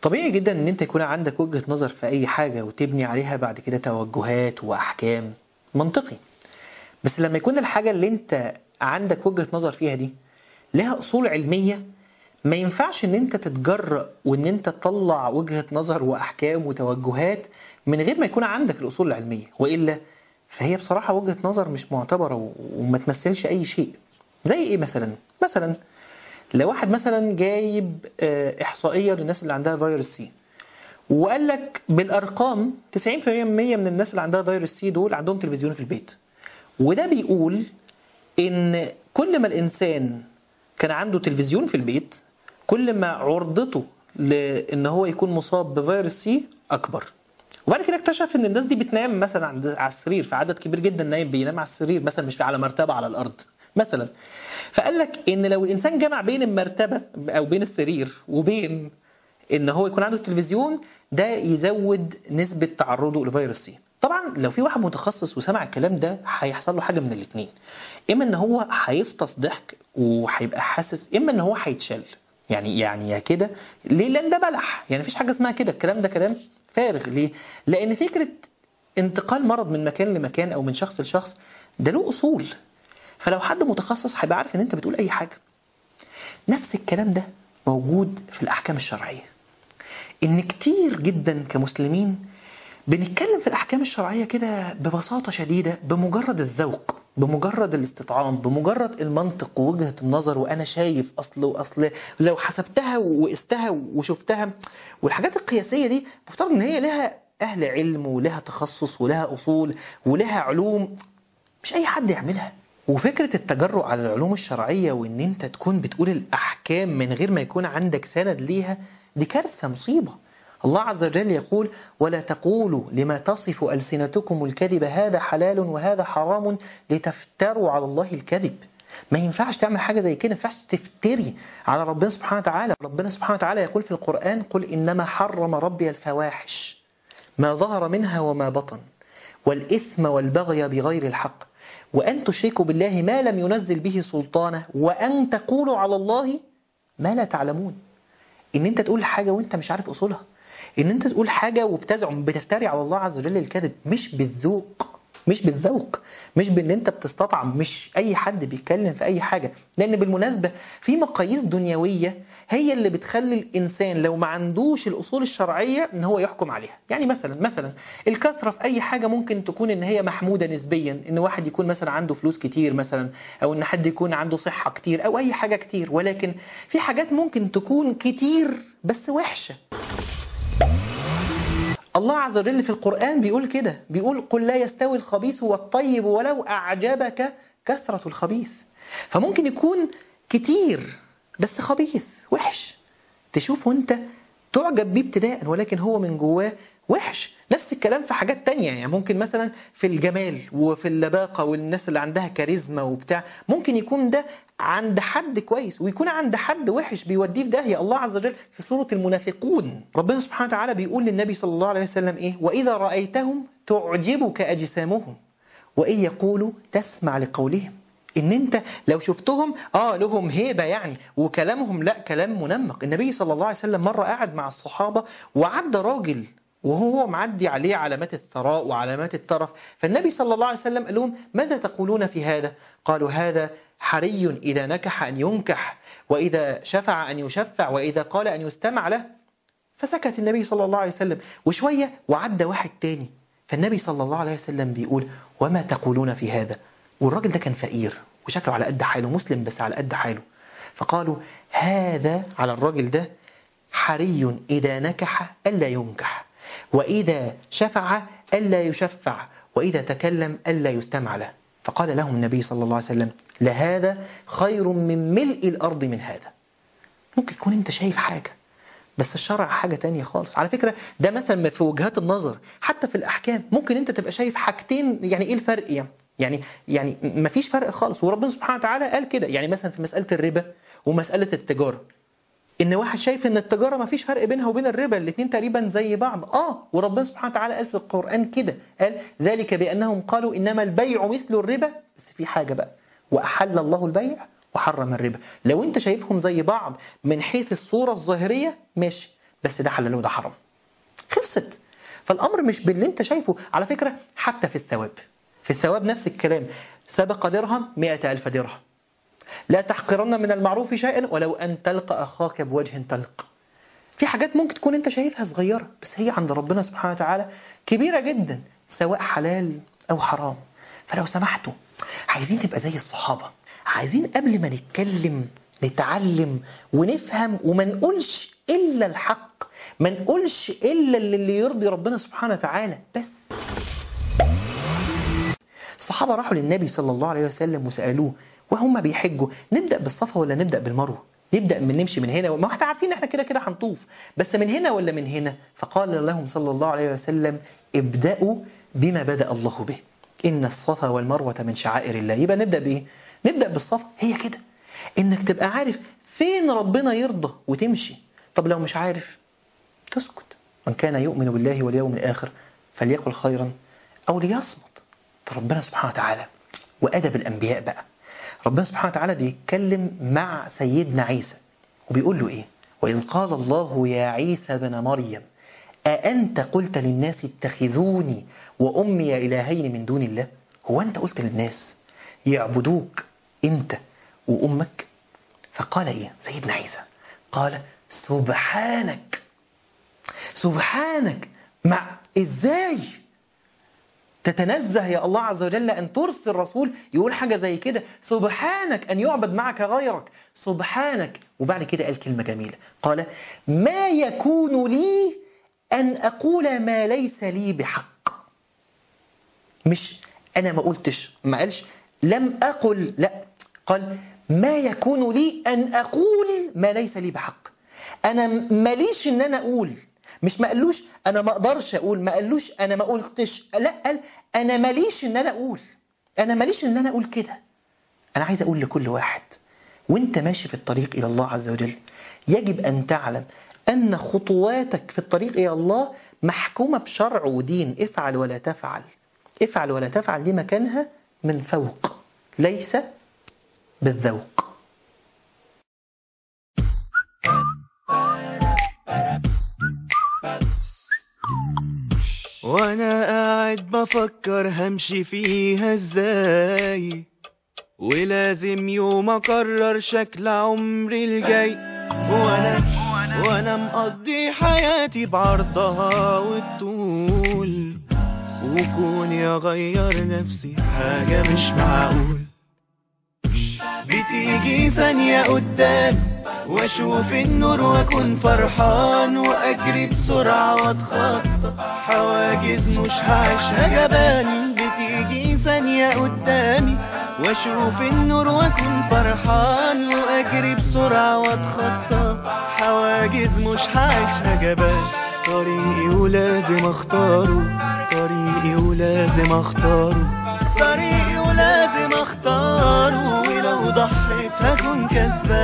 طبيعي جدا ان انت يكون عندك وجهة نظر في اي حاجة وتبني عليها بعد كده توجهات واحكام منطقي بس لما يكون الحاجة اللي انت عندك وجهة نظر فيها دي لها اصول علمية ما ينفعش ان انت تتجرأ وان انت تطلع وجهة نظر واحكام وتوجهات من غير ما يكون عندك الاصول العلمية والا فهي بصراحة وجهة نظر مش معتبرة وما تمثلش اي شيء زي ايه مثلا مثلا لو واحد مثلا جايب احصائيه للناس اللي عندها فيروس سي وقال لك بالارقام 90% من الناس اللي عندها فيروس سي دول عندهم تلفزيون في البيت وده بيقول ان كل ما الانسان كان عنده تلفزيون في البيت كل ما عرضته لان هو يكون مصاب بفيروس سي اكبر وبعد كده اكتشف ان الناس دي بتنام مثلا عند على السرير في عدد كبير جدا نايم بينام على السرير مثلا مش على مرتبه على الارض مثلا فقال لك ان لو الانسان جمع بين المرتبه او بين السرير وبين ان هو يكون عنده التلفزيون ده يزود نسبه تعرضه لفيروس سي طبعا لو في واحد متخصص وسمع الكلام ده هيحصل له حاجه من الاثنين اما ان هو هيفطس ضحك وهيبقى حاسس اما ان هو هيتشل يعني يعني يا كده ليه لان ده بلح يعني مفيش حاجه اسمها كده الكلام ده كلام فارغ ليه لان فكره انتقال مرض من مكان لمكان او من شخص لشخص ده له اصول فلو حد متخصص هيبقى عارف ان انت بتقول اي حاجه نفس الكلام ده موجود في الاحكام الشرعيه ان كتير جدا كمسلمين بنتكلم في الاحكام الشرعيه كده ببساطه شديده بمجرد الذوق بمجرد الاستطعام بمجرد المنطق ووجهه النظر وانا شايف اصل واصل لو حسبتها وقستها وشفتها والحاجات القياسيه دي مفترض ان هي لها اهل علم ولها تخصص ولها اصول ولها علوم مش اي حد يعملها وفكرة التجرؤ على العلوم الشرعية وإن أنت تكون بتقول الأحكام من غير ما يكون عندك سند ليها دي كارثة مصيبة الله عز وجل يقول ولا تقولوا لما تصف ألسنتكم الكذب هذا حلال وهذا حرام لتفتروا على الله الكذب ما ينفعش تعمل حاجة زي كده ما ينفعش تفتري على ربنا سبحانه وتعالى ربنا سبحانه وتعالى يقول في القرآن قل إنما حرم ربي الفواحش ما ظهر منها وما بطن والإثم والبغي بغير الحق وأن تشركوا بالله ما لم ينزل به سلطانه وأن تقولوا على الله ما لا تعلمون إن أنت تقول حاجة وأنت مش عارف أصولها إن أنت تقول حاجة وبتزعم بتفتري على الله عز وجل الكذب مش بالذوق مش بالذوق مش بان انت بتستطعم مش اي حد بيتكلم في اي حاجه لان بالمناسبه في مقاييس دنيويه هي اللي بتخلي الانسان لو ما عندوش الاصول الشرعيه ان هو يحكم عليها يعني مثلا مثلا الكثره في اي حاجه ممكن تكون ان هي محموده نسبيا ان واحد يكون مثلا عنده فلوس كتير مثلا او ان حد يكون عنده صحه كتير او اي حاجه كتير ولكن في حاجات ممكن تكون كتير بس وحشه الله عز وجل في القرآن بيقول كده بيقول قل لا يستوي الخبيث والطيب ولو أعجبك كثرة الخبيث فممكن يكون كتير بس خبيث وحش تشوفه انت تعجب بيه ابتداء ولكن هو من جواه وحش نفس الكلام في حاجات تانية يعني ممكن مثلا في الجمال وفي اللباقة والناس اللي عندها كاريزما وبتاع ممكن يكون ده عند حد كويس ويكون عند حد وحش بيوديه في داهية الله عز وجل في سورة المنافقون ربنا سبحانه وتعالى بيقول للنبي صلى الله عليه وسلم ايه وإذا رأيتهم تعجبك أجسامهم وإن يقولوا تسمع لقولهم ان انت لو شفتهم اه لهم هيبه يعني وكلامهم لا كلام منمق النبي صلى الله عليه وسلم مره قعد مع الصحابه وعدى راجل وهو معدي عليه علامات الثراء وعلامات الترف فالنبي صلى الله عليه وسلم قال لهم ماذا تقولون في هذا قالوا هذا حري إذا نكح أن ينكح وإذا شفع أن يشفع وإذا قال أن يستمع له فسكت النبي صلى الله عليه وسلم وشوية وعدى واحد تاني فالنبي صلى الله عليه وسلم بيقول وما تقولون في هذا والراجل ده كان فقير وشكله على قد حاله مسلم بس على قد حاله فقالوا هذا على الراجل ده حري إذا نكح ألا ينكح وإذا شفع ألا يشفع وإذا تكلم ألا يستمع له فقال لهم النبي صلى الله عليه وسلم لهذا خير من ملء الأرض من هذا ممكن يكون أنت شايف حاجة بس الشرع حاجة تانية خالص على فكرة ده مثلا في وجهات النظر حتى في الأحكام ممكن أنت تبقى شايف حاجتين يعني إيه الفرق يعني يعني يعني مفيش فرق خالص وربنا سبحانه وتعالى قال كده يعني مثلا في مسألة الربا ومسألة التجارة ان واحد شايف ان التجاره ما فيش فرق بينها وبين الربا الاثنين تقريبا زي بعض اه وربنا سبحانه وتعالى قال في القران كده قال ذلك بانهم قالوا انما البيع مثل الربا بس في حاجه بقى واحل الله البيع وحرم الربا لو انت شايفهم زي بعض من حيث الصوره الظاهريه ماشي بس ده حلال وده حرام خلصت فالامر مش باللي انت شايفه على فكره حتى في الثواب في الثواب نفس الكلام سبق درهم مئة ألف درهم لا تحقرن من المعروف شيئا ولو أن تلقى أخاك بوجه طلق في حاجات ممكن تكون انت شايفها صغيرة بس هي عند ربنا سبحانه وتعالى كبيرة جدا سواء حلال أو حرام فلو سمحتوا عايزين نبقى زي الصحابة عايزين قبل ما نتكلم نتعلم ونفهم وما نقولش إلا الحق ما نقولش إلا اللي يرضي ربنا سبحانه وتعالى بس الصحابة راحوا للنبي صلى الله عليه وسلم وسألوه وهم بيحجوا نبدأ بالصفا ولا نبدأ بالمروة نبدأ من نمشي من هنا ما احنا عارفين احنا كده كده هنطوف بس من هنا ولا من هنا فقال لهم صلى الله عليه وسلم ابدأوا بما بدأ الله به إن الصفا والمروة من شعائر الله يبقى نبدأ بإيه؟ نبدأ بالصفا هي كده إنك تبقى عارف فين ربنا يرضى وتمشي طب لو مش عارف تسكت من كان يؤمن بالله واليوم الآخر فليقل خيرا أو ليصمت ربنا سبحانه وتعالى وأدب الأنبياء بقى ربنا سبحانه وتعالى بيتكلم مع سيدنا عيسى وبيقول له إيه وإذ قال الله يا عيسى بن مريم أأنت قلت للناس اتخذوني وأمي إلهين من دون الله هو أنت قلت للناس يعبدوك أنت وأمك فقال إيه سيدنا عيسى قال سبحانك سبحانك مع إزاي تتنزه يا الله عز وجل أن ترسل رسول يقول حاجة زي كده سبحانك أن يعبد معك غيرك سبحانك وبعد كده قال كلمة جميلة قال ما يكون لي أن أقول ما ليس لي بحق مش أنا ما قلتش ما قالش لم أقل لا قال ما يكون لي أن أقول ما ليس لي بحق أنا ماليش إن أنا أقول مش ما قالوش انا ما اقدرش اقول ما قالوش انا ما قلتش لا قال انا ماليش ان انا اقول انا ماليش ان انا اقول كده انا عايز اقول لكل واحد وانت ماشي في الطريق الى الله عز وجل يجب ان تعلم ان خطواتك في الطريق الى الله محكومه بشرع ودين افعل ولا تفعل افعل ولا تفعل دي مكانها من فوق ليس بالذوق وانا قاعد بفكر همشي فيها ازاي ولازم يوم اقرر شكل عمري الجاي وانا وانا مقضي حياتي بعرضها والطول وكوني اغير نفسي حاجة مش معقول بتيجي ثانية قدام واشوف النور واكون فرحان واجري بسرعة واتخطى حواجز مش هعيشها جبان بتيجي ثانية قدامي واشوف النور واكون فرحان واجري بسرعة واتخطى حواجز مش هعيشها جبان طريقي ولازم اختاره طريقي ولازم اختاره طريقي ولازم اختاره ولو ضحيت هكون كسبان